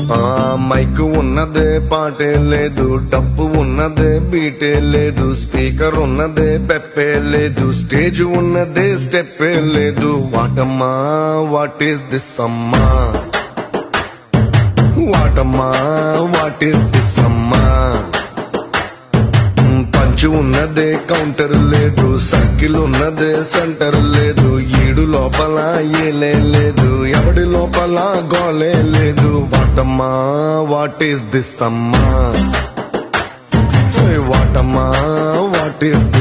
ఆ మైక్ ఉన్నదే పాటే లేదు డప్పు ఉన్నదే బీటే లేదు స్పీకర్ ఉన్నదే పెప్పే లేదు స్టేజ్ ఉన్నదే స్టెప్పే లేదు వాటమ్మా వాట్ ఈస్ దిస్ అమ్మా వాటమ్మా వాట్ ఈస్ దిస్ అమ్మా పంచు ఉన్నదే కౌంటర్ లేదు సర్కిల్ ఉన్నదే సెంటర్ లేదు ఈడు లోపల ఏలే లేదు ఎవడి లోపల గోలే లేదు వాటమ్మా వాట్ ఈస్ దిస్ అమ్మా వాటమ్మా వాట్ ఈస్